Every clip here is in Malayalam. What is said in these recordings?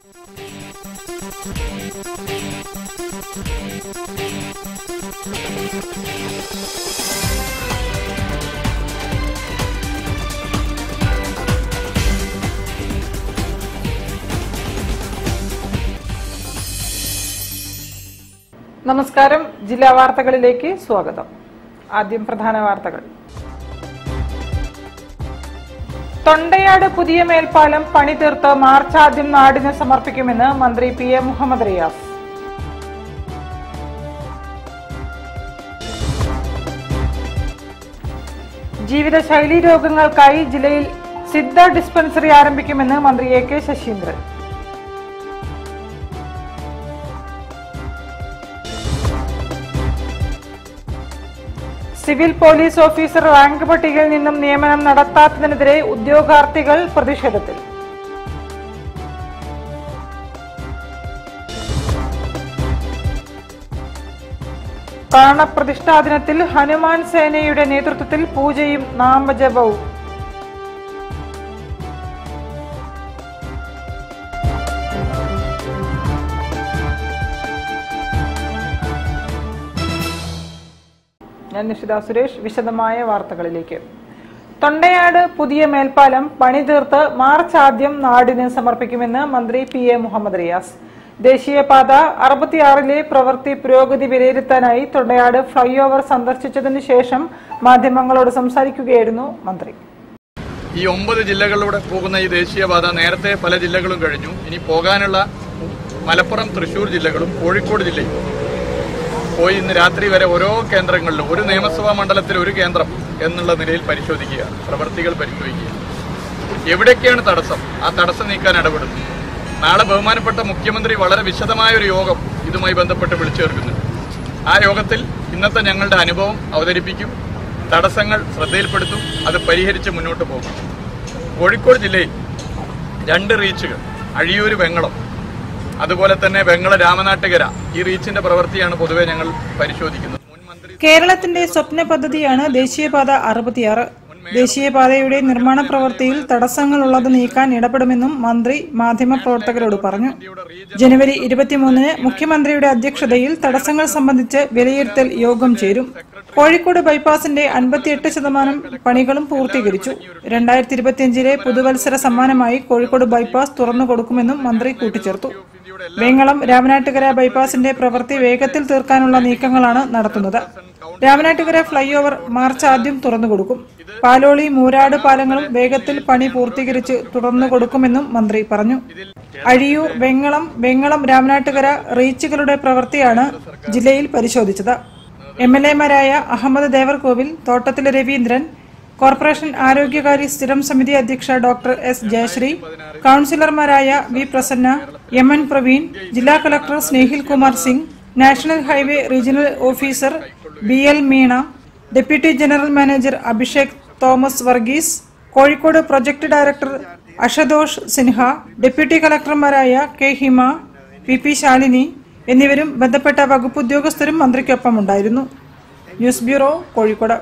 നമസ്കാരം ജില്ലാ വാർത്തകളിലേക്ക് സ്വാഗതം ആദ്യം പ്രധാന വാർത്തകൾ തൊണ്ടയാട് പുതിയ മേൽപ്പാലം പണി തീർത്ത് മാർച്ച് ആദ്യം നാടിന് സമർപ്പിക്കുമെന്ന് മന്ത്രി പി എ മുഹമ്മദ് റിയാസ് ജീവിതശൈലി രോഗങ്ങൾക്കായി ജില്ലയിൽ സിദ്ധ ഡിസ്പെൻസറി ആരംഭിക്കുമെന്ന് മന്ത്രി A K Saseendran civil police officer rank പട്ടികയിൽ നിന്നും നിയമനം നടത്താത്തതിനെതിരെ ഉദ്യോഗാർത്ഥികൾ പ്രതിഷേധത്തിൽ പ്രാണപ്രതിഷ്ഠാ ദിനത്തിൽ ഹനുമാൻ സേനയുടെ നേതൃത്വത്തിൽ പൂജയും നാമജപവും ഞാൻ നിഷിത സുരേഷ് വിശദമായ വാർത്തകളിലേക്ക് തൊണ്ടയാട് പുതിയ മേൽപ്പാലം പണി തീർത്ത് മാർച്ച് ആദ്യം നാടിന് സമർപ്പിക്കുമെന്ന് മന്ത്രി പി എ മുഹമ്മദ് റിയാസ് ദേശീയപാത അറുപത്തിയാറിലെ പ്രവൃത്തി പുരോഗതി വിലയിരുത്താനായി തൊണ്ടയാട് ഫ്ലൈ ഓവർ സന്ദർശിച്ചതിനു ശേഷം മാധ്യമങ്ങളോട് സംസാരിക്കുകയായിരുന്നു മന്ത്രി ഈ ഒമ്പത് ജില്ലകളിലൂടെ പോകുന്ന ഈ ദേശീയപാത നേരത്തെ പല ജില്ലകളും കഴിഞ്ഞു ഇനി പോകാനുള്ള മലപ്പുറം തൃശൂർ ജില്ലകളും കോഴിക്കോട് ജില്ലയും പോയി ഇന്ന് രാത്രി വരെ ഓരോ കേന്ദ്രങ്ങളിലും ഒരു നിയമസഭാ മണ്ഡലത്തിൽ ഒരു കേന്ദ്രം എന്നുള്ള നിലയിൽ പരിശോധിക്കുക പ്രവർത്തികൾ പരിശോധിക്കുക എവിടെയൊക്കെയാണ് തടസ്സം ആ തടസ്സം നീക്കാൻ ഇടപെടുന്നു നാളെ ബഹുമാനപ്പെട്ട മുഖ്യമന്ത്രി വളരെ വിശദമായ ഒരു യോഗം ഇതുമായി ബന്ധപ്പെട്ട് വിളിച്ചു ചേർക്കുന്നുണ്ട് ആ യോഗത്തിൽ ഇന്നത്തെ ഞങ്ങളുടെ അനുഭവം അവതരിപ്പിക്കും തടസ്സങ്ങൾ ശ്രദ്ധയിൽപ്പെടുത്തും അത് പരിഹരിച്ച് മുന്നോട്ട് പോകും കോഴിക്കോട് ജില്ലയിൽ രണ്ട് റീച്ചുകൾ അഴിയൂര് വെങ്ങളം അതുപോലെ തന്നെ വെങ്ങള രാമനാട്ടുകര ഈ റീച്ചിന്റെ പ്രവൃത്തിയാണ് പൊതുവെ ഞങ്ങൾ പരിശോധിക്കുന്നത് മുൻ മന്ത്രി കേരളത്തിന്റെ സ്വപ്ന പദ്ധതിയാണ് ദേശീയപാത അറുപത്തിയാറ് ദേശീയപാതയുടെ നിർമ്മാണ പ്രവൃത്തിയിൽ തടസ്സങ്ങളുള്ളത് നീക്കാൻ ഇടപെടുമെന്നും മന്ത്രി മാധ്യമപ്രവർത്തകരോട് പറഞ്ഞു ജനുവരി ഇരുപത്തിമൂന്നിന് മുഖ്യമന്ത്രിയുടെ അധ്യക്ഷതയിൽ തടസ്സങ്ങൾ സംബന്ധിച്ച് വിലയിരുത്തൽ യോഗം ചേരും കോഴിക്കോട് ബൈപ്പാസിന്റെ അൻപത്തിയെട്ട് ശതമാനം പണികളും പൂർത്തീകരിച്ചു രണ്ടായിരത്തി ഇരുപത്തിയഞ്ചിലെ പുതുവത്സര സമ്മാനമായി കോഴിക്കോട് ബൈപ്പാസ് തുറന്നു കൊടുക്കുമെന്നും മന്ത്രി കൂട്ടിച്ചേർത്തു വേങ്ങളം രാമനാട്ടുകര ബൈപ്പാസിന്റെ പ്രവൃത്തി വേഗത്തിൽ തീർക്കാനുള്ള നീക്കങ്ങളാണ് നടത്തുന്നത് രാമനാട്ടുകര ഫ്ലൈ ഓവർ മാർച്ച് ആദ്യം തുറന്നുകൊടുക്കും പാലോളി മൂരാട് പാലങ്ങളും വേഗത്തിൽ പണി പൂർത്തീകരിച്ച് തുറന്നു കൊടുക്കുമെന്നും മന്ത്രി പറഞ്ഞു അഴിയൂർ വെങ്ങളം വെങ്ങളം രാമനാട്ടുകര റീച്ചുകളുടെ പ്രവൃത്തിയാണ് ജില്ലയിൽ പരിശോധിച്ചത് എം എൽ എമാരായ അഹമ്മദ് ദേവർകോവിൽ തോട്ടത്തിലെ രവീന്ദ്രൻ കോർപ്പറേഷൻ ആരോഗ്യകാര്യ സ്ഥിരം സമിതി അധ്യക്ഷ ഡോക്ടർ എസ് ജയശ്രീ കൌൺസിലർമാരായ V Prasanna M N Praveen ജില്ലാ collector Snehil Kumar Singh national highway regional officer B L Meena deputy general manager Abhishek Thomas Varghese Kozhikode project director Ashutosh Sinha deputy കളക്ടർമാരായ K Hima P P Shalini എന്നിവരും ബന്ധപ്പെട്ട വകുപ്പ് ഉദ്യോഗസ്ഥരും മന്ത്രിക്കൊപ്പം ഉണ്ടായിരുന്നു ന്യൂസ് ബ്യൂറോ കോഴിക്കോട്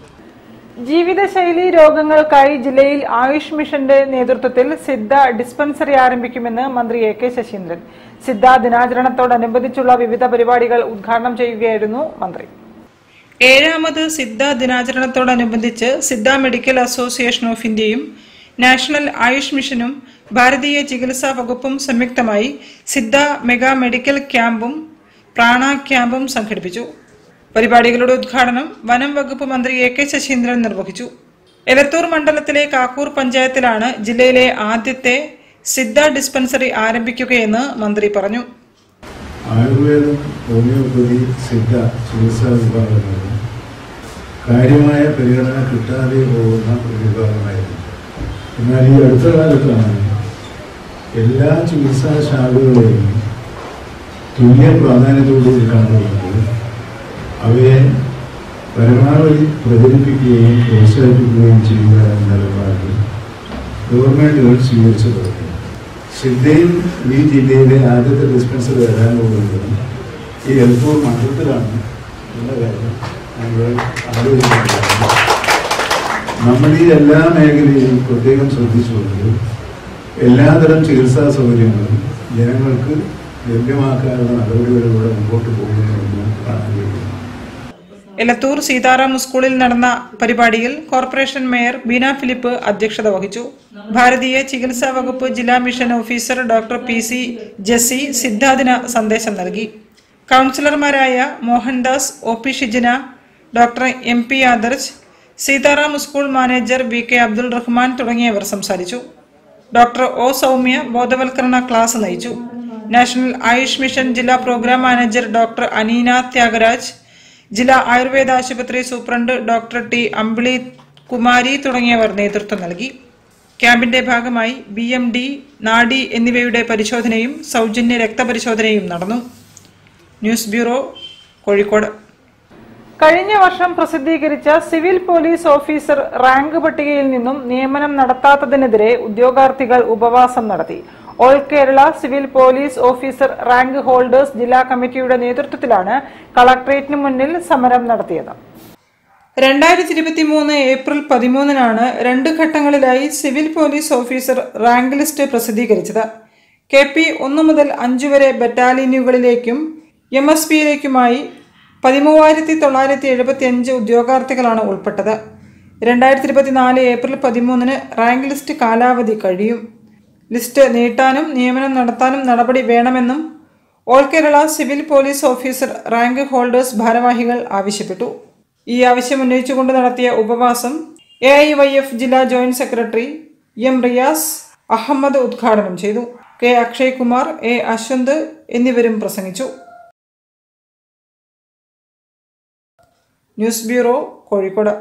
ജീവിതശൈലി രോഗങ്ങൾക്കായി ജില്ലയിൽ ആയുഷ് മിഷന്റെ നേതൃത്വത്തിൽ സിദ്ധ ഡിസ്പെൻസറി ആരംഭിക്കുമെന്ന് മന്ത്രി എ കെ ശശീന്ദ്രൻ സിദ്ധ ദിനാചരണത്തോടനുബന്ധിച്ചുള്ള വിവിധ പരിപാടികൾ ഉദ്ഘാടനം ചെയ്യുകയായിരുന്നു മന്ത്രി ഏഴാമത് സിദ്ധ ദിനാചരണത്തോടനുബന്ധിച്ച് സിദ്ധ മെഡിക്കൽ അസോസിയേഷൻ ഓഫ് ഇന്ത്യയും നാഷണൽ ആയുഷ് മിഷനും ഭാരതീയ ചികിത്സാ വകുപ്പും സംയുക്തമായി സിദ്ധ മെഗാ മെഡിക്കൽ ക്യാമ്പും പ്രാണ ക്യാമ്പും സംഘടിപ്പിച്ചു പരിപാടികളുടെ ഉദ്ഘാടനം വനം വകുപ്പ് മന്ത്രി എ കെ ശശീന്ദ്രൻ നിർവഹിച്ചു എലത്തൂർ മണ്ഡലത്തിലെ കാക്കൂർ പഞ്ചായത്തിലാണ് ജില്ലയിലെ ആദ്യത്തെ സിദ്ധ ഡിസ്പെൻസറി ആരംഭിക്കുകയെന്ന് മന്ത്രി പറഞ്ഞു ആയുർവേദം ഹോമിയോപ്പതി സിദ്ധ ചികിത്സാ വിഭാഗങ്ങളിൽ കാര്യമായ പരിഗണന കിട്ടാതെ പോകുന്ന ഒരു വിഭാഗമായിരുന്നു എന്നാൽ ഈ അടുത്ത കാലത്താണ് എല്ലാ ചികിത്സാ ശാഖകളെയും തുല്യ പ്രാധാന്യത്തോടുകൂടി കാണുന്നത് അവയെ പരമാവധി പ്രചരിപ്പിക്കുകയും പ്രോത്സാഹിപ്പിക്കുകയും ചെയ്യുക എന്ന നിലപാടിൽ ഗവൺമെന്റുകൾ സ്വീകരിച്ചു തുടങ്ങി സിദ്ധയിൽ ഈ ജില്ലയിലെ ആദ്യത്തെ ഡിസ്പെൻസറി വരാൻ പോകുന്നത് ഈ എൽപ്പൂർ മണ്ഡലത്തിലാണ് എന്ന കാര്യം നമ്മൾ ആലോചിക്കുന്നത് നമ്മൾ ഈ എല്ലാ മേഖലയിലും പ്രത്യേകം ശ്രദ്ധിച്ചുകൊണ്ട് എല്ലാതരം ചികിത്സാ സൗകര്യങ്ങളും ജനങ്ങൾക്ക് ലഭ്യമാക്കാനുള്ള നടപടികളിലൂടെ മുമ്പോട്ട് പോകുന്നതെന്ന് കാണാൻ കഴിയും എലത്തൂർ സീതാറാം സ്കൂളിൽ നടന്ന പരിപാടിയിൽ കോർപ്പറേഷൻ മേയർ ബീന ഫിലിപ്പ് അധ്യക്ഷത വഹിച്ചു ഭാരതീയ ചികിത്സാ വകുപ്പ് ജില്ലാ mission officer doctor P C Jessy സിദ്ധാദിന സന്ദേശം നൽകി കൗൺസിലർമാരായ Mohandas O P Shijana doctor M P Adarsh Seetharam school manager V K Abdul Rahman തുടങ്ങിയവർ സംസാരിച്ചു ഡോക്ടർ ഒ സൗമ്യ ബോധവൽക്കരണ ക്ലാസ് നയിച്ചു നാഷണൽ ആയുഷ് മിഷൻ ജില്ലാ programme manager doctor Aneena Thyagaraj ജില്ലാ ആയുർവേദ ആശുപത്രി superintendent doctor T Ambili Kumari തുടങ്ങിയവർ നേതൃത്വം നൽകി ക്യാമ്പിന്റെ ഭാഗമായി ബി എം ഡി നാഡി എന്നിവയുടെ പരിശോധനയും സൗജന്യ രക്തപരിശോധനയും നടന്നു ന്യൂസ് ബ്യൂറോ കോഴിക്കോട് കഴിഞ്ഞ വർഷം പ്രസിദ്ധീകരിച്ച സിവിൽ പോലീസ് ഓഫീസർ റാങ്ക് പട്ടികയിൽ നിന്നും നിയമനം നടത്താത്തതിനെതിരെ ഉദ്യോഗാർത്ഥികൾ ഉപവാസം നടത്തി all Kerala civil police officer rank holders ജില്ലാ കമ്മിറ്റിയുടെ നേതൃത്വത്തിലാണ് കളക്ടറേറ്റിന് മുന്നിൽ സമരം നടത്തിയത് രണ്ടായിരത്തി ഇരുപത്തി മൂന്ന് ഏപ്രിൽ പതിമൂന്നിനാണ് രണ്ട് ഘട്ടങ്ങളിലായി civil police officer rank list പ്രസിദ്ധീകരിച്ചത് കെ പി ഒന്ന് മുതൽ അഞ്ച് വരെ ബറ്റാലിയനുകളിലേക്കും എം എസ് പിയിലേക്കുമായി പതിമൂവായിരത്തി തൊള്ളായിരത്തി എഴുപത്തി അഞ്ച് ഉദ്യോഗാർത്ഥികളാണ് ഉൾപ്പെട്ടത് രണ്ടായിരത്തി ഇരുപത്തിനാല് ഏപ്രിൽ പതിമൂന്നിന് റാങ്ക് ലിസ്റ്റ് കാലാവധി കഴിയും ലിസ്റ്റ് നീട്ടാനും നിയമനം നടത്താനും നടപടി വേണമെന്നും all Kerala civil police officer rank holders ഭാരവാഹികൾ ആവശ്യപ്പെട്ടു ഈ ആവശ്യം ഉന്നയിച്ചുകൊണ്ട് നടത്തിയ ഉപവാസം എ ഐ വൈ എഫ് ജില്ലാ joint secretary M Riyas Ahammed ഉദ്ഘാടനം ചെയ്തു കെ അക്ഷയ് കുമാർ എ അശ്വന്ത് എന്നിവരും പ്രസംഗിച്ചു ന്യൂസ് ബ്യൂറോ കോഴിക്കോട്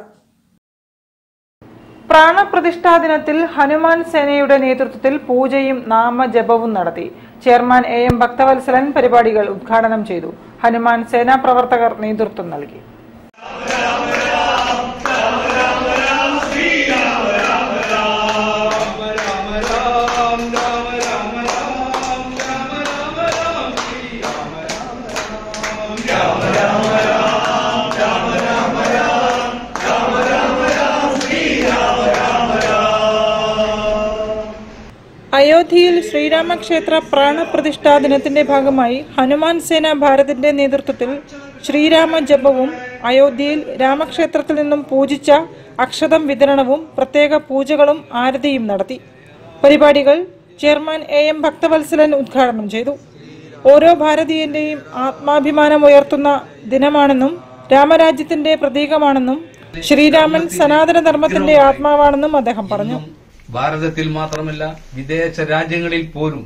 പ്രാണപ്രതിഷ്ഠാ ദിനത്തിൽ ഹനുമാൻ സേനയുടെ നേതൃത്വത്തിൽ പൂജയും നാമജപവും നടത്തി ചെയർമാൻ എ എം ഭക്തവത്സലൻ പരിപാടികൾ ഉദ്ഘാടനം ചെയ്തു ഹനുമാൻ സേനാ പ്രവർത്തകർ നേതൃത്വം നൽകി അയോധ്യയിൽ ശ്രീരാമക്ഷേത്ര പ്രാണപ്രതിഷ്ഠാ ദിനത്തിന്റെ ഭാഗമായി ഹനുമാൻ സേന ഭാരതിന്റെ നേതൃത്വത്തിൽ ശ്രീരാമ ജപവും അയോധ്യയിൽ രാമക്ഷേത്രത്തിൽ നിന്നും പൂജിച്ച അക്ഷതം വിതരണവും പ്രത്യേക പൂജകളും ആരതിയും നടത്തി പരിപാടികൾ ചെയർമാൻ എ എം ഭക്തവത്സലൻ ഉദ്ഘാടനം ചെയ്തു ഓരോ ഭാരതീയന്റെയും ആത്മാഭിമാനം ഉയർത്തുന്ന ദിനമാണെന്നും രാമരാജ്യത്തിന്റെ പ്രതീകമാണെന്നും ശ്രീരാമൻ സനാതന ധർമ്മത്തിന്റെ ആത്മാവാണെന്നും അദ്ദേഹം പറഞ്ഞു ഭാരതത്തിൽ മാത്രമല്ല വിദേശ രാജ്യങ്ങളിൽ പോലും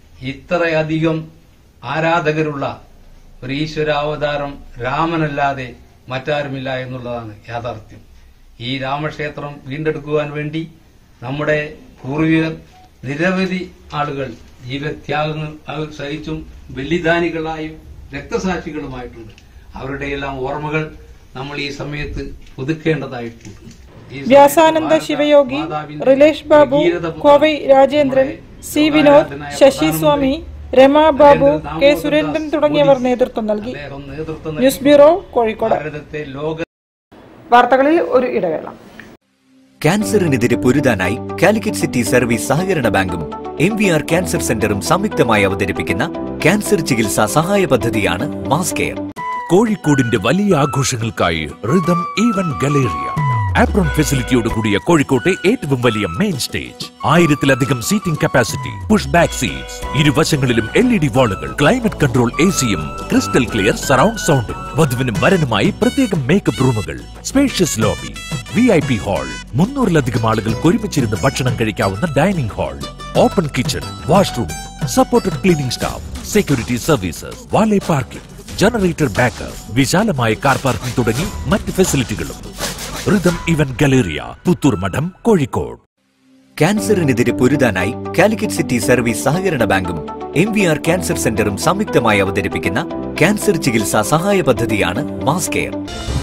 ഇത്രയധികം ആരാധകരുള്ള ഒരു ഈശ്വരാവതാരം രാമനല്ലാതെ മറ്റാരുമില്ല എന്നുള്ളതാണ് യാഥാർത്ഥ്യം ഈ രാമക്ഷേത്രം വീണ്ടെടുക്കുവാൻ വേണ്ടി നമ്മുടെ പൂർവികർ നിരവധി ആളുകൾ ജീവത്യാഗങ്ങൾ അവർ സഹിച്ചും ബലിദാനികളായും രക്തസാക്ഷികളുമായിട്ടുണ്ട് അവരുടെ എല്ലാം ഓർമ്മകൾ നമ്മൾ ഈ സമയത്ത് പുതുക്കേണ്ടതായിട്ടുണ്ട് ഈ സമയത്ത് വ്യാസാനന്ദ ഭാരത ശിവയോഗി മാതാവിന്റെ റിലേഷ് ബാബു ഭഗീരഥ കോവൈ രാജേന്ദ്രൻ സി വിനോദ് ശശി സ്വാമി രമാ ബാബു കെ സുരേന്ദ്രൻ തുടങ്ങിയവർ നേതൃത്വം നൽകി അദ്ദേഹം നേതൃത്വം ന്യൂസ് ബ്യൂറോ കോഴിക്കോട് ഭാരതത്തെ ലോക വാർത്തകളിൽ ഒരു ഇടവേള ക്യാൻസറിനെതിരെ പൊരുതാനായി കാലിക്കറ്റ് സിറ്റി സർവീസ് സഹകരണ ബാങ്കും എം വി ആർ ക്യാൻസർ സെന്ററും സംയുക്തമായി അവതരിപ്പിക്കുന്ന ക്യാൻസർ ചികിത്സാ സഹായ പദ്ധതിയാണ് മാസ് കെയർ കോഴിക്കോടിന്റെ വലിയ ആഘോഷങ്ങൾക്കായി റിതം ഈവൻ ഗലേറിയ ആപ്രോൺ ഫെസിലിറ്റിയോട് കൂടിയ കോഴിക്കോട്ടെ ഏറ്റവും വലിയ മെയിൻ സ്റ്റേജ് ആയിരത്തിലധികം seating capacity push back seats ഇരുവശങ്ങളിലും എൽ ഇ ഡി വാളുകൾ ക്ലൈമറ്റ് കൺട്രോൾ എ സിയും ക്രിസ്റ്റൽ ക്ലിയർ സറൗണ്ട് സൗണ്ടും വധുവിനും വരനുമായി പ്രത്യേകം മേക്കപ്പ് റൂമുകൾ spacious lobby V I P hall മുന്നൂറിലധികം ആളുകൾക്ക് ഒരുമിച്ചിരുന്ന് ഭക്ഷണം കഴിക്കാവുന്ന dining hall open kitchen washroom supported cleaning staff security services valet parking generator backup വിശാലമായ കാർ പാർക്കിംഗ് തുടങ്ങി മറ്റ് ഫെസിലിറ്റികളും rhythm event galleria Puthur Madom Kozhikode ക്യാൻസറിനെതിരെ പൊരുതാനായി കാലിക്കറ്റ് സിറ്റി സർവീസ് സഹകരണ ബാങ്കും എം വി ആർ ക്യാൻസർ സെന്ററും സംയുക്തമായി അവതരിപ്പിക്കുന്ന ക്യാൻസർ ചികിത്സാ സഹായ പദ്ധതിയാണ് മാസ് കെയർ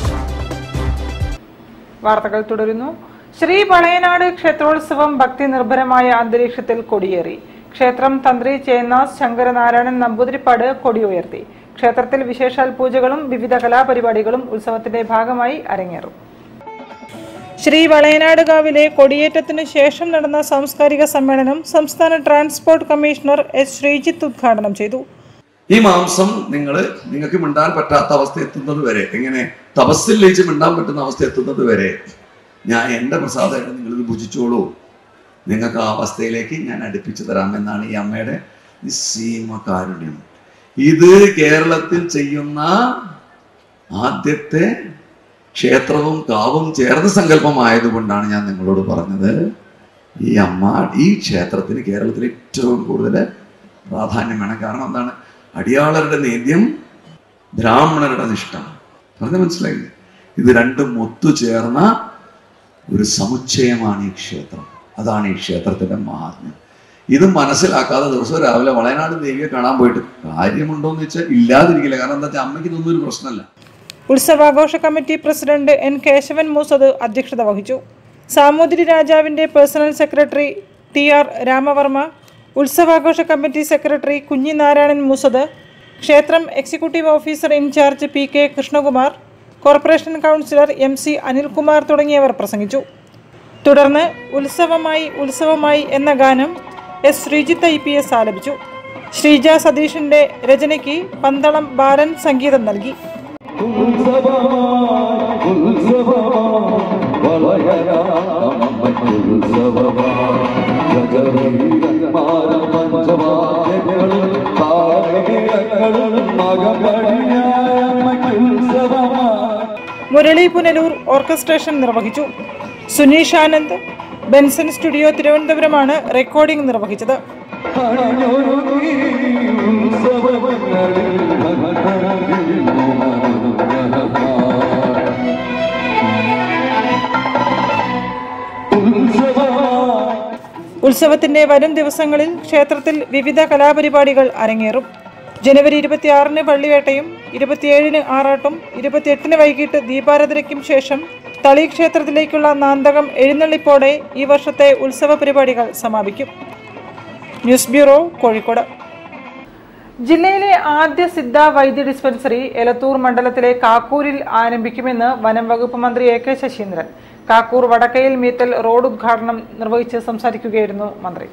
വാർത്തകൾ തുടരുന്നു ശ്രീ പളയനാട് ക്ഷേത്രോത്സവം ഭക്തി നിർഭരമായ അന്തരീക്ഷത്തിൽ കൊടിയേറി ക്ഷേത്രം തന്ത്രി ചേന്നാസ് ശങ്കരനാരായണൻ നമ്പൂതിരിപ്പാട് കൊടി ഉയർത്തി ക്ഷേത്രത്തിൽ വിശേഷാൽ പൂജകളും വിവിധ കലാപരിപാടികളും ഉത്സവത്തിന്റെ ഭാഗമായി അരങ്ങേറും ശ്രീ വളയനാടുകാവിലെ കൊടിയേറ്റത്തിനു ശേഷം നടന്ന സാംസ്കാരിക സമ്മേളനം സംസ്ഥാന ട്രാൻസ്പോർട്ട് കമ്മീഷണർ എസ് ശ്രീജിത്ത് ഉദ്ഘാടനം ചെയ്തു ഈ മാംസം നിങ്ങൾ നിങ്ങൾക്ക് മിണ്ടാൻ പറ്റാത്ത അവസ്ഥ എത്തുന്നത് വരെ എങ്ങനെ തപസ്സിൽ ലയിച്ച് മിണ്ടാൻ പറ്റുന്ന അവസ്ഥ എത്തുന്നത് വരെ ഞാൻ എൻ്റെ പ്രസാദമായിട്ട് നിങ്ങളിത് ഭുജിച്ചോളൂ നിങ്ങൾക്ക് ആ അവസ്ഥയിലേക്ക് ഞാൻ അടുപ്പിച്ചു തരാമെന്നാണ് ഈ അമ്മയുടെ നിസ്സീമ കാരുണ്യം ഇത് കേരളത്തിൽ ചെയ്യുന്ന ആദ്യത്തെ ക്ഷേത്രവും കാവും ചേർന്ന സങ്കല്പമായതുകൊണ്ടാണ് ഞാൻ നിങ്ങളോട് പറഞ്ഞത് ഈ അമ്മ ഈ ക്ഷേത്രത്തിന് കേരളത്തിൽ ഏറ്റവും കൂടുതൽ പ്രാധാന്യം വേണം കാരണം എന്താണ് അടിയാളരുടെ നേദ്യം ബ്രാഹ്മണരുടെ നിഷ്ഠ പറഞ്ഞ മനസ്സിലായില്ലേ ഇത് രണ്ടും ഒത്തുചേർന്ന ഒരു സമുച്ചയമാണ് ഈ ക്ഷേത്രം അതാണ് ഈ ക്ഷേത്രത്തിന്റെ മഹാത്മ്യം ഇത് മനസ്സിലാക്കാതെ ദിവസവും രാവിലെ വളയനാട് ദേവിയെ കാണാൻ പോയിട്ട് കാര്യമുണ്ടോ എന്ന് വെച്ചാൽ ഇല്ലാതിരിക്കില്ല കാരണം എന്താ വെച്ചാൽ അമ്മയ്ക്ക് ഇതൊന്നും ഒരു പ്രശ്നമല്ല ഉത്സവാഘോഷ committee president N Keshavan Moosad അധ്യക്ഷത വഹിച്ചു സാമൂതിരി രാജാവിന്റെ personal secretary T R Ramavarma ഉത്സവാഘോഷ കമ്മിറ്റി സെക്രട്ടറി കുഞ്ഞിനാരായണൻ മൂസദ് ക്ഷേത്രം executive officer in charge P K Krishnakumar corporation councillor M C Anilkumar തുടങ്ങിയവർ പ്രസംഗിച്ചു തുടർന്ന് ഉത്സവമായി ഉത്സവമായി എന്ന ഗാനം S Sreejith I P S ആലപിച്ചു ശ്രീജ സതീഷിന്റെ രചനയ്ക്ക് പന്തളം ബാലൻ സംഗീതം നൽകി മുരളി പുനലൂർ ഓർക്കസ്ട്രേഷൻ നിർവഹിച്ചു സുനീഷ് ആനന്ദ് ബെൻസൺ സ്റ്റുഡിയോ തിരുവനന്തപുരമാണ് റെക്കോർഡിംഗ് നിർവഹിച്ചത് ഉത്സവത്തിന്റെ വരും ദിവസങ്ങളിൽ ക്ഷേത്രത്തിൽ വിവിധ കലാപരിപാടികൾ അരങ്ങേറും ജനുവരി ഇരുപത്തിയാറിന് പള്ളിവേട്ടയും ഇരുപത്തിയേഴിന് ആറാട്ടും ഇരുപത്തിയെട്ടിന് വൈകിട്ട് ദീപാരാധനയ്ക്കും ശേഷം തളി ക്ഷേത്രത്തിലേക്കുള്ള നാന്തകം എഴുന്നള്ളിപ്പോടെ ഈ വർഷത്തെ ഉത്സവ പരിപാടികൾ സമാപിക്കും ന്യൂസ് ബ്യൂറോ കോഴിക്കോട് ജില്ലയിലെ ആദ്യ സിദ്ധ വൈദ്യ ഡിസ്പെൻസറി എലത്തൂർ മണ്ഡലത്തിലെ കാക്കൂരിൽ ആരംഭിക്കുമെന്ന് വനം വകുപ്പ് മന്ത്രി A K Saseendran Kakkur Vadakkayil Meethal road ഉദ്ഘാടനം നിർവഹിച്ച് സംസാരിക്കുകയായിരുന്നു മന്ത്രി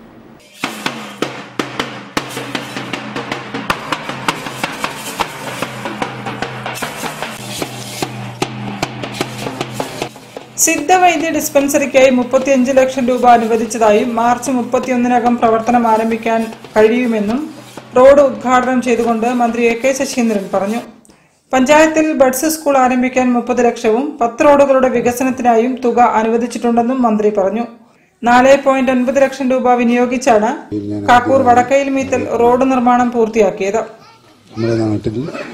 സിദ്ധവൈദ്യ ഡിസ്പെൻസറിക്കായി മുപ്പത്തിയഞ്ച് ലക്ഷം രൂപ അനുവദിച്ചതായും മാർച്ച് മുപ്പത്തിയൊന്നിനകം പ്രവർത്തനം ആരംഭിക്കാൻ കഴിയുമെന്നും റോഡ് ഉദ്ഘാടനം ചെയ്തുകൊണ്ട് മന്ത്രി എ കെ ശശീന്ദ്രൻ പറഞ്ഞു പഞ്ചായത്തിൽ ബഡ്സ് സ്കൂൾ ആരംഭിക്കാൻ മുപ്പത് ലക്ഷവും പത്ത് റോഡുകളുടെ വികസനത്തിനായും തുക അനുവദിച്ചിട്ടുണ്ടെന്നും മന്ത്രി പറഞ്ഞു നാല് പോയിന്റ് ഒൻപത് ലക്ഷം രൂപ വിനിയോഗിച്ചാണ് കാക്കൂർ വടക്കയിൽ മീത്തൽ റോഡ് നിർമ്മാണം പൂർത്തിയാക്കിയത് നമ്മുടെ നാട്ടിൽ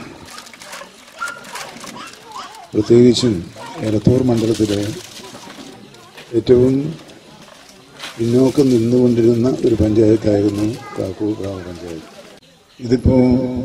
പ്രത്യേകിച്ചും എലത്തൂർ മണ്ഡലത്തിലെ ഏറ്റവും പിന്നോക്കം നിന്നുകൊണ്ടിരുന്ന ഒരു പഞ്ചായത്തായിരുന്നു കാക്കൂർ ഗ്രാമപഞ്ചായത്ത് ഇതിപ്പോ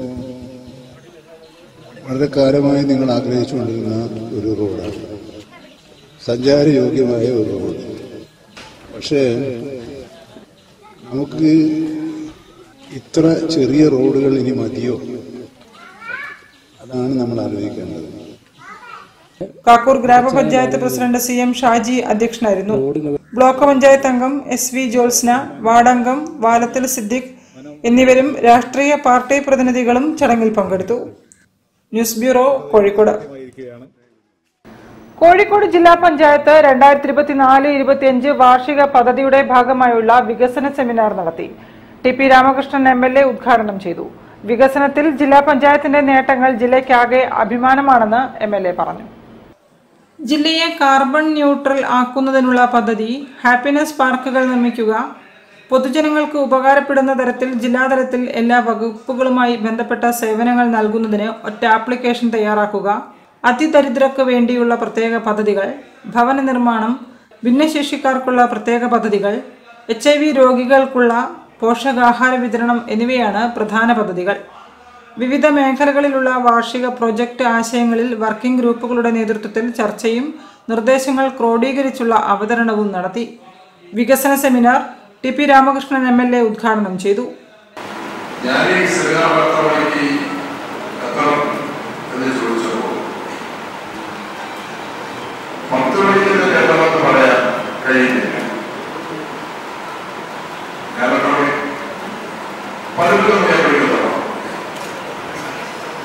വളരെ കാലമായി നിങ്ങൾ ആഗ്രഹിച്ചുകൊണ്ടിരുന്ന ഒരു റോഡാണ് സഞ്ചാരയോഗ്യമായ ഒരു റോഡ് പക്ഷേ നമുക്ക് ഇത്ര ചെറിയ റോഡുകൾ ഇനി മതിയോ അതാണ് നമ്മൾ ആലോചിക്കേണ്ടത് കാക്കൂർ ഗ്രാമപഞ്ചായത്ത് പ്രസിഡന്റ് സി എം ഷാജി അധ്യക്ഷനായിരുന്നു ബ്ലോക്ക് പഞ്ചായത്ത് അംഗം എസ് വി ജോത്സ്ന വാർഡംഗം വാലത്തിൽ സിദ്ദിഖ് എന്നിവരും രാഷ്ട്രീയ പാർട്ടി പ്രതിനിധികളും ചടങ്ങിൽ പങ്കെടുത്തു ന്യൂസ് ബ്യൂറോ കോഴിക്കോട് കോഴിക്കോട് ജില്ലാ പഞ്ചായത്ത് രണ്ടായിരത്തി ഇരുപത്തിനാല് ഇരുപത്തിയഞ്ച് വാർഷിക പദ്ധതിയുടെ ഭാഗമായുള്ള വികസന സെമിനാർ നടത്തി T P Ramakrishnan M L A ഉദ്ഘാടനം ചെയ്തു വികസനത്തിൽ ജില്ലാ പഞ്ചായത്തിന്റെ നേട്ടങ്ങൾ ജില്ലയ്ക്കാകെ അഭിമാനമാണെന്ന് എം എൽ എ പറഞ്ഞു ജില്ലയെ കാർബൺ ന്യൂട്രൽ ആക്കുന്നതിനുള്ള പദ്ധതി ഹാപ്പിനെസ് പാർക്കുകൾ നിർമ്മിക്കുക പൊതുജനങ്ങൾക്ക് ഉപകാരപ്പെടുന്ന തരത്തിൽ ജില്ലാതലത്തിൽ എല്ലാ വകുപ്പുകളുമായി ബന്ധപ്പെട്ട സേവനങ്ങൾ നൽകുന്നതിന് ഒറ്റ ആപ്ലിക്കേഷൻ തയ്യാറാക്കുക അതിദരിദ്രർക്ക് വേണ്ടിയുള്ള പ്രത്യേക പദ്ധതികൾ ഭവന നിർമ്മാണം ഭിന്നശേഷിക്കാർക്കുള്ള പ്രത്യേക പദ്ധതികൾ എച്ച് ഐ വി രോഗികൾക്കുള്ള പോഷകാഹാര വിതരണം എന്നിവയാണ് പ്രധാന പദ്ധതികൾ വിവിധ മേഖലകളിലുള്ള വാർഷിക പ്രൊജക്ട് ആശയങ്ങളിൽ വർക്കിംഗ് ഗ്രൂപ്പുകളുടെ നേതൃത്വത്തിൽ ചർച്ചയും നിർദ്ദേശങ്ങൾ ക്രോഡീകരിച്ചുള്ള അവതരണവും നടത്തി വികസന seminar T P Ramakrishnan M L A ഉദ്ഘാടനം ചെയ്തു ഞാൻ ഈ സെമിനാർ നടത്താൻ എത്തണം എന്ന് ചോദിച്ചപ്പോൾ പത്ത് മണിക്ക് തന്നെ എത്തണമെന്ന്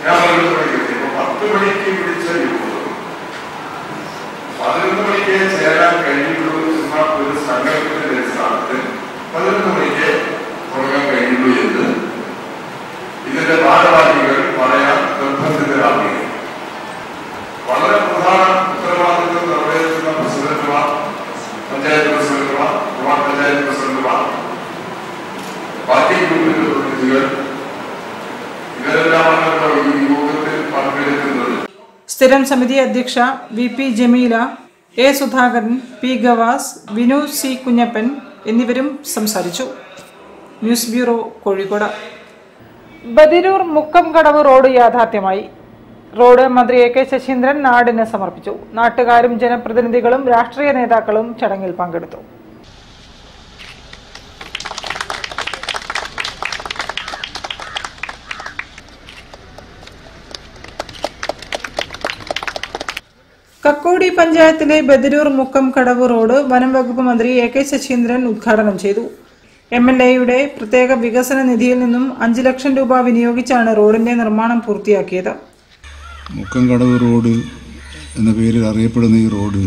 ഞാൻ പതിനൊന്ന് മണിക്ക് എത്തി അപ്പൊ പത്ത് മണിക്ക് വിളിച്ച യുവത് പതിനൊന്ന് മണിക്ക് ചേരാൻ കഴിയുള്ളൂ എന്ന ഒരു സങ്കല്പത്തിന്റെ അടിസ്ഥാനത്തിൽ പതിനൊന്ന് മണിക്ക് തുടങ്ങാൻ കഴിയുള്ളൂ എന്ന് ഇതിന്റെ ഭാരവാഹികൾ പറയാൻ നിർബന്ധിതരാകുകയും വളരെ പ്രധാന ഉത്തരവാദിത്വം നിർവഹിക്കുന്ന പ്രസിഡന്റുമാർ പഞ്ചായത്ത് പ്രസിഡന്റുമാർ ബ്ലോക്ക് പഞ്ചായത്ത് പ്രസിഡന്റുമാർ പാർട്ടി ഗ്രൂപ്പിന്റെ പ്രതിനിധികൾ ഇവരെല്ലാമാണല്ലോ ഈ യോഗത്തിൽ പങ്കെടുക്കുന്നത് സ്ഥിരം സമിതി അധ്യക്ഷ V P Jameela A Sudhakaran P Gavas Vinu C Kunhappan എന്നിവരും സംസാരിച്ചു news bureau Kozhikode Badiroor Mukkam Kadavu road യാഥാർത്ഥ്യമായി റോഡ് മന്ത്രി എ കെ ശശീന്ദ്രൻ നാടിന് സമർപ്പിച്ചു നാട്ടുകാരും ജനപ്രതിനിധികളും രാഷ്ട്രീയ നേതാക്കളും ചടങ്ങിൽ പങ്കെടുത്തു കക്കോടി പഞ്ചായത്തിലെ ബദിരൂർ മുക്കം കടവ് റോഡ് വനം വകുപ്പ് മന്ത്രി എ കെ ശശീന്ദ്രൻ ഉദ്ഘാടനം ചെയ്തു എം എൽ എയുടെ പ്രത്യേക വികസന നിധിയിൽ നിന്നും അഞ്ചു ലക്ഷം രൂപ വിനിയോഗിച്ചാണ് റോഡിന്റെ നിർമ്മാണം പൂർത്തിയാക്കിയത് മുക്കംകടവ് റോഡ് എന്ന പേരിൽ അറിയപ്പെടുന്ന ഈ റോഡ്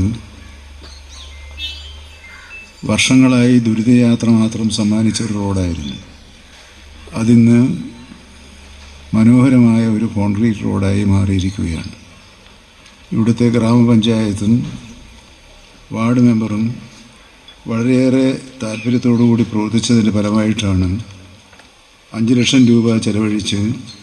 വർഷങ്ങളായി ദുരിതയാത്ര മാത്രം സമ്മാനിച്ച ഒരു റോഡായിരുന്നു അതിന്ന് മനോഹരമായ ഒരു കോൺക്രീറ്റ് റോഡായി മാറിയിരിക്കുകയാണ് ഇവിടുത്തെ ഗ്രാമപഞ്ചായത്തും വാർഡ് മെമ്പറും വളരെയേറെ താല്പര്യത്തോടുകൂടി പ്രവർത്തിച്ചതിൻ്റെ ഫലമായിട്ടാണ് അഞ്ച് ലക്ഷം രൂപ ചെലവഴിച്ച്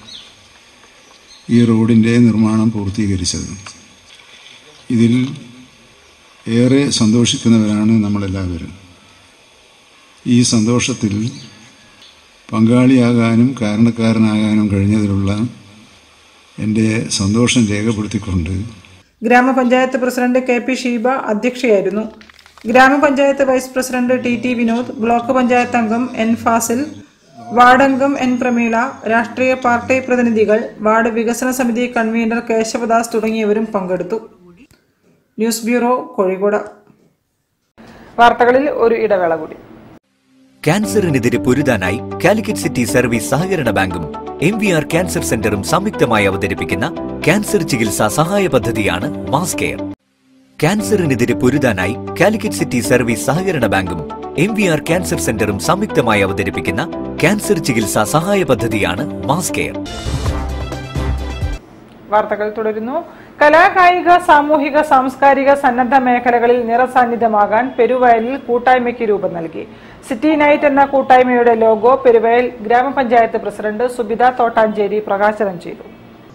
ഈ റോഡിൻ്റെ നിർമ്മാണം പൂർത്തീകരിച്ചത് ഇതിൽ ഏറെ സന്തോഷിക്കുന്നവരാണ് നമ്മളെല്ലാവരും ഈ സന്തോഷത്തിൽ പങ്കാളിയാകാനും കാരണക്കാരനാകാനും കഴിഞ്ഞതിലുള്ള എൻ്റെ സന്തോഷം രേഖപ്പെടുത്തിക്കൊണ്ട് ഗ്രാമപഞ്ചായത്ത് പ്രസിഡന്റ് കെ പി ഷീബ അധ്യക്ഷയായിരുന്നു ഗ്രാമപഞ്ചായത്ത് vice president T T Vinod block panchayat അംഗം എൻ ഫാസിൽ വാർഡംഗം എൻ പ്രമീള രാഷ്ട്രീയ പാർട്ടി പ്രതിനിധികൾ വാർഡ് വികസന സമിതി കൺവീനർ കേശവദാസ് തുടങ്ങിയവരും പങ്കെടുത്തു ന്യൂസ് ബ്യൂറോ കോഴിക്കോട് വാർത്തകളിൽ ഒരു ഇടവേള കൂടി ക്യാൻസറിനെതിരെ പൊരുതാനായി കാലിക്കറ്റ് സിറ്റി സർവീസ് സഹകരണ ബാങ്കും എം വി ആർ ക്യാൻസർ സെന്ററും സംയുക്തമായി അവതരിപ്പിക്കുന്ന ക്യാൻസർ ചികിത്സാ സഹായ പദ്ധതിയാണ് മാസ് കെയർ ക്യാൻസറിനെതിരെ പൊരുതാനായി കാലിക്കറ്റ് സിറ്റി സർവീസ് സഹകരണ ബാങ്കും എം വി ആർ ക്യാൻസർ സെന്ററും സംയുക്തമായി അവതരിപ്പിക്കുന്ന ക്യാൻസർ ചികിത്സാ സഹായ പദ്ധതിയാണ് മാസ് കെയർ വാർത്തകൾ തുടരുന്നു കലാകായിക സാമൂഹിക സാംസ്കാരിക സന്നദ്ധ മേഖലകളിൽ നിറസാന്നിധ്യമാകാൻ പെരുവയലിൽ കൂട്ടായ്മയ്ക്ക് രൂപം നൽകി സിറ്റി നൈറ്റ് എന്ന കൂട്ടായ്മയുടെ ലോഗോ പെരുവയൽ ഗ്രാമപഞ്ചായത്ത് പ്രസിഡന്റ് സുബിത തോട്ടാഞ്ചേരി പ്രകാശനം ചെയ്തു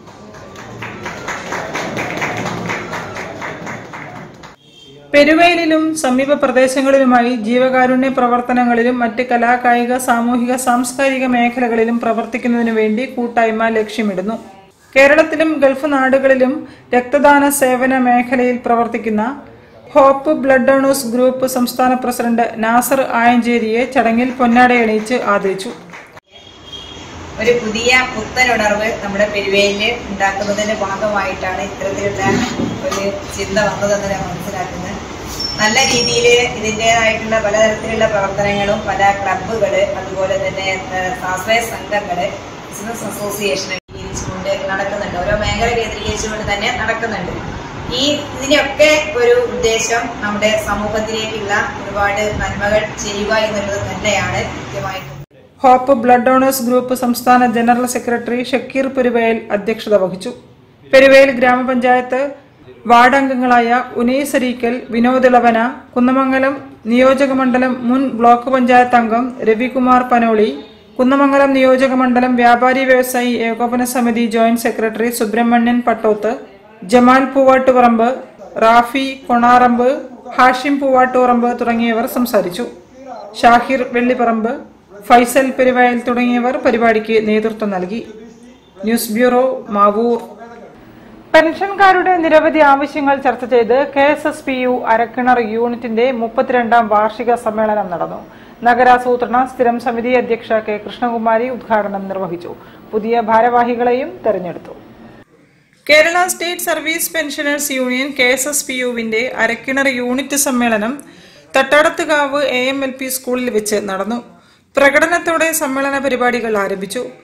പെരുവയലിലും സമീപ പ്രദേശങ്ങളിലുമായി ജീവകാരുണ്യ പ്രവർത്തനങ്ങളിലും മറ്റ് കലാകായിക സാമൂഹിക സാംസ്കാരിക മേഖലകളിലും പ്രവർത്തിക്കുന്നതിനു വേണ്ടി കൂട്ടായ്മ ലക്ഷ്യമിടുന്നു കേരളത്തിലും ഗൾഫ് നാടുകളിലും രക്തദാന സേവന മേഖലയിൽ പ്രവർത്തിക്കുന്ന ഹോപ്പ് ബ്ലഡ് ഡൊണേഴ്സ് ഗ്രൂപ്പ് സംസ്ഥാന പ്രസിഡന്റ് നാസർ ആയഞ്ചേരിയെ ചടങ്ങിൽ പൊന്നാടയണിയിച്ച് ആദരിച്ചു ഒരു പുതിയ പുത്തനുണർവ് നമ്മുടെ പെരുവയില് ഉണ്ടാക്കുന്നതിന്റെ ഭാഗമായിട്ടാണ് ഇത്തരത്തിലുള്ള ഒരു ചിന്ത വന്നതെന്ന് ഞാൻ മനസ്സിലാക്കുന്നത് നല്ല രീതിയിൽ ഇതിൻ്റെതായിട്ടുള്ള പലതരത്തിലുള്ള പ്രവർത്തനങ്ങളും പല ക്ലബ്ബുകള് അതുപോലെ തന്നെ ഏഹ്, സ്വാശ്രയ സംഘങ്ങള് ബിസിനസ് അസോസിയേഷൻ കേന്ദ്രീകരിച്ചുകൊണ്ട് നടക്കുന്നുണ്ട് ഓരോ മേഖല കേന്ദ്രീകരിച്ചുകൊണ്ട് തന്നെ നടക്കുന്നുണ്ട് ഈ ഇതിനൊക്കെ ഒരു ഉദ്ദേശം നമ്മുടെ സമൂഹത്തിലേക്കുള്ള ഒരുപാട് നന്മകൾ ചെയ്യുക എന്നുള്ളത് തന്നെയാണ് കൃത്യമായിട്ടും ഹോപ്പ് ബ്ലഡ് ഡൊണേഴ്സ് ഗ്രൂപ്പ് സംസ്ഥാന ജനറൽ സെക്രട്ടറി ഷക്കീർ പെരുവയൽ അധ്യക്ഷത വഹിച്ചു പെരുവയൽ ഗ്രാമപഞ്ചായത്ത് വാർഡ് അംഗങ്ങളായ ഉനൈസ് അരീക്കൽ വിനോദ് ഇളവന കുന്നമംഗലം നിയോജക മണ്ഡലം മുൻ ബ്ലോക്ക് പഞ്ചായത്ത് അംഗം രവികുമാർ പനോളി കുന്നമംഗലം നിയോജക മണ്ഡലം വ്യാപാരി വ്യവസായി ഏകോപന സമിതി ജോയിന്റ് സെക്രട്ടറി സുബ്രഹ്മണ്യൻ പട്ടോത്ത് ജമാൽ പൂവാട്ടുപറമ്പ് റാഫി കൊണാറമ്പ് ഹാഷിം പൂവാട്ടുപറമ്പ് തുടങ്ങിയവർ സംസാരിച്ചു ഷാഹിർ വെള്ളിപ്പറമ്പ് ഫൈസൽ പെരുവയൽ തുടങ്ങിയവർ പരിപാടിക്ക് നേതൃത്വം നൽകി ന്യൂസ് ബ്യൂറോ മാവൂർ പെൻഷൻകാരുടെ നിരവധി ആവശ്യങ്ങൾ ചർച്ച ചെയ്ത് K S S P U Arakkinar യൂണിറ്റിന്റെ മുപ്പത്തിരണ്ടാം വാർഷിക സമ്മേളനം നടന്നു നഗരാസൂത്രണ സ്ഥിരം സമിതി അധ്യക്ഷ കെ കൃഷ്ണകുമാരി ഉദ്ഘാടനം നിർവഹിച്ചു പുതിയ ഭാരവാഹികളെയും തെരഞ്ഞെടുത്തു Kerala state service pensioners union K S S P യുവിന്റെ അരക്കിണർ യൂണിറ്റ് സമ്മേളനം Thattadathukavu A M L P സ്കൂളിൽ വെച്ച് നടന്നു പ്രകടനത്തോടെ സമ്മേളന പരിപാടികൾ ആരംഭിച്ചു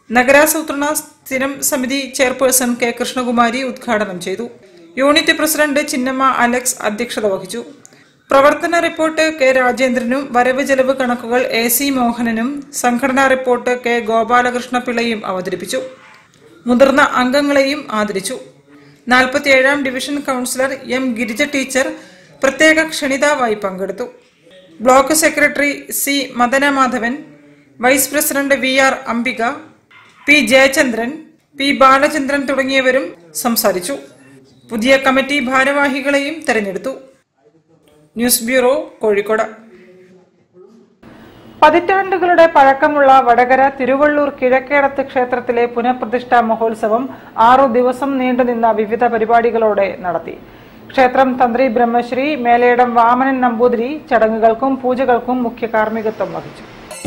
നഗരാസൂത്രണ സ്ഥിരം സമിതി ചെയർപേഴ്സൺ കെ കൃഷ്ണകുമാരി ഉദ്ഘാടനം ചെയ്തു യൂണിറ്റ് പ്രസിഡന്റ് ചിന്നമ്മ അലക്സ് അധ്യക്ഷത വഹിച്ചു പ്രവർത്തന റിപ്പോർട്ട് കെ രാജേന്ദ്രനും വരവ് ചെലവ് കണക്കുകൾ എ സി മോഹനനും സംഘടനാ റിപ്പോർട്ട് കെ ഗോപാലകൃഷ്ണ പിള്ളയും അവതരിപ്പിച്ചു മുതിർന്ന അംഗങ്ങളെയും ആദരിച്ചു നാൽപ്പത്തിയേഴാം division councillor M Girija teacher പ്രത്യേക ക്ഷണിതാവായി പങ്കെടുത്തു block secretary C Madanamadhavan vice president V R Ambika P Jayachandran P Balachandran തുടങ്ങിയവരും സംസാരിച്ചു പുതിയ കമ്മിറ്റി ഭാരവാഹികളെയും തെരഞ്ഞെടുത്തു ന്യൂസ് ബ്യൂറോ കോഴിക്കോട് പതിറ്റാണ്ടുകളുടെ പഴക്കമുള്ള വടകര തിരുവള്ളൂർ കിഴക്കേടത്ത് ക്ഷേത്രത്തിലെ പുനഃപ്രതിഷ്ഠാ മഹോത്സവം ആറു ദിവസം നീണ്ടുനിന്ന വിവിധ പരിപാടികളോടെ നടത്തി ക്ഷേത്രം തന്ത്രി ബ്രഹ്മശ്രീ മേലേടം വാമനൻ നമ്പൂതിരി ചടങ്ങുകൾക്കും പൂജകൾക്കും മുഖ്യ കാർമ്മികത്വം വഹിച്ചു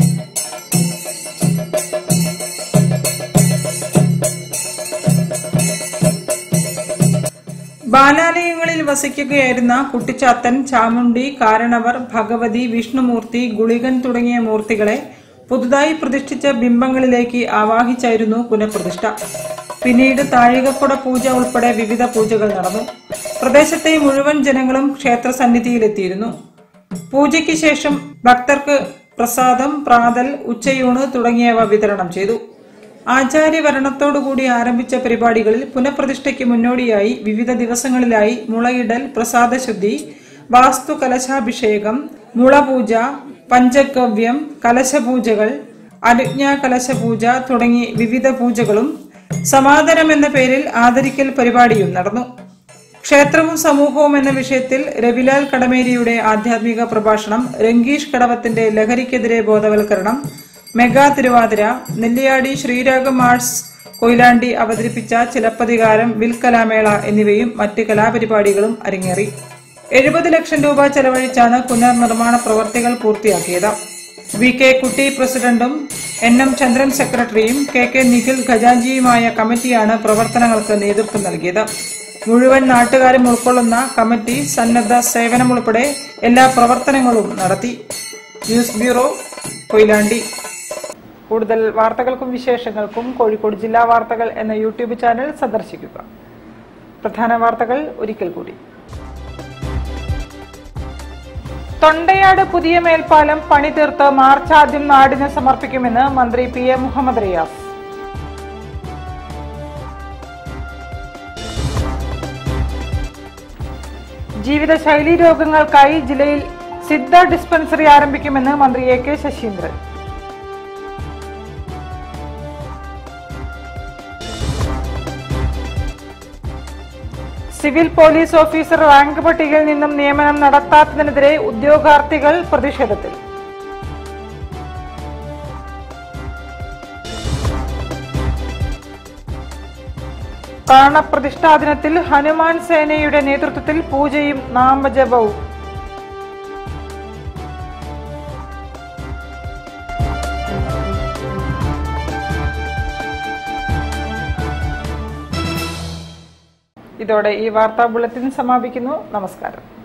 ബാലാലയങ്ങളിൽ വസിക്കുകയായിരുന്ന കുട്ടിച്ചാത്തൻ ചാമുണ്ടി കാരണവർ ഭഗവതി വിഷ്ണുമൂർത്തി ഗുളികൻ തുടങ്ങിയ മൂർത്തികളെ പുതുതായി പ്രതിഷ്ഠിച്ച ബിംബങ്ങളിലേക്ക് ആവാഹിച്ചായിരുന്നു പുനഃപ്രതിഷ്ഠ പിന്നീട് താഴികക്കുട പൂജ ഉൾപ്പെടെ വിവിധ പൂജകൾ നടന്നു പ്രദേശത്തെ മുഴുവൻ ജനങ്ങളും ക്ഷേത്ര സന്നിധിയിലെത്തിയിരുന്നു പൂജയ്ക്ക് ശേഷം ഭക്തർക്ക് പ്രസാദം പ്രാതൽ ഉച്ചയൂണ് തുടങ്ങിയവ വിതരണം ചെയ്തു ആചാര്യവരണത്തോടുകൂടി ആരംഭിച്ച പരിപാടികളിൽ പുനഃപ്രതിഷ്ഠയ്ക്ക് മുന്നോടിയായി വിവിധ ദിവസങ്ങളിലായി മുളയിടൽ പ്രസാദശുദ്ധി വാസ്തു കലശാഭിഷേകം മുളപൂജ പഞ്ചഗവ്യം കലശപൂജകൾ അനുജ്ഞാ കലശപൂജ തുടങ്ങി വിവിധ പൂജകളും സമാദരം എന്ന പേരിൽ ആദരിക്കൽ പരിപാടിയും നടന്നു ക്ഷേത്രവും സമൂഹവും എന്ന വിഷയത്തിൽ രവിലാൽ കടമേരിയുടെ ആധ്യാത്മിക പ്രഭാഷണം രംഗീഷ് കടവത്തിന്റെ ലഹരിക്കെതിരെ ബോധവൽക്കരണം മെഗാ തിരുവാതിര നെല്ലിയാടി ശ്രീരാഗം ആർട്സ് കൊയിലാണ്ടി അവതരിപ്പിച്ച ചിലപ്പതികാരം വിൽക്കലാമേള എന്നിവയും മറ്റ് കലാപരിപാടികളും അരങ്ങേറി എഴുപത് ലക്ഷം രൂപ ചെലവഴിച്ചാണ് പുനർനിർമ്മാണ പ്രവർത്തികൾ പൂർത്തിയാക്കിയത് വി കെ കുട്ടി പ്രസിഡന്റും എൻ എം ചന്ദ്രൻ സെക്രട്ടറിയും കെ കെ നിഖിൽ ഖജാൻജിയുമായ കമ്മിറ്റിയാണ് പ്രവർത്തനങ്ങൾക്ക് നേതൃത്വം നൽകിയത് മുഴുവൻ നാട്ടുകാരും ഉൾക്കൊള്ളുന്ന കമ്മിറ്റി സന്നദ്ധ സേവനമുൾപ്പെടെ എല്ലാ പ്രവർത്തനങ്ങളും നടത്തി ന്യൂസ് ബ്യൂറോ കൊയിലാണ്ടി കൂടുതൽ വാർത്തകൾക്കും വിശേഷങ്ങൾക്കും കോഴിക്കോട് ജില്ലാ വാർത്തകൾ എന്ന യൂട്യൂബ് ചാനൽ സന്ദർശിക്കുക പ്രധാന വാർത്തകൾ ഒരിക്കൽ കൂടി തൊണ്ടയാട് പുതിയ മേൽപ്പാലം പണി തീർത്ത് മാർച്ച് ആദ്യം നാടിന് സമർപ്പിക്കുമെന്ന് മന്ത്രി പി എ മുഹമ്മദ് റിയാസ് ജീവിതശൈലി രോഗങ്ങൾക്കായി ജില്ലയിൽ സിദ്ധ ഡിസ്പെൻസറി ആരംഭിക്കുമെന്ന് മന്ത്രി A K Saseendran civil police officer rank പട്ടികയിൽ നിന്നും നിയമനം നടത്താത്തതിനെതിരെ ഉദ്യോഗാർത്ഥികൾ പ്രതിഷേധത്തിൽ കാരണപ്രതിഷ്ഠാ ദിനത്തിൽ ഹനുമാൻ സേനയുടെ നേതൃത്വത്തിൽ പൂജയും നാമജപവും ഇതോടെ ഈ വാർത്താ ബുള്ളറ്റിൻ സമാപിക്കുന്നു നമസ്കാരം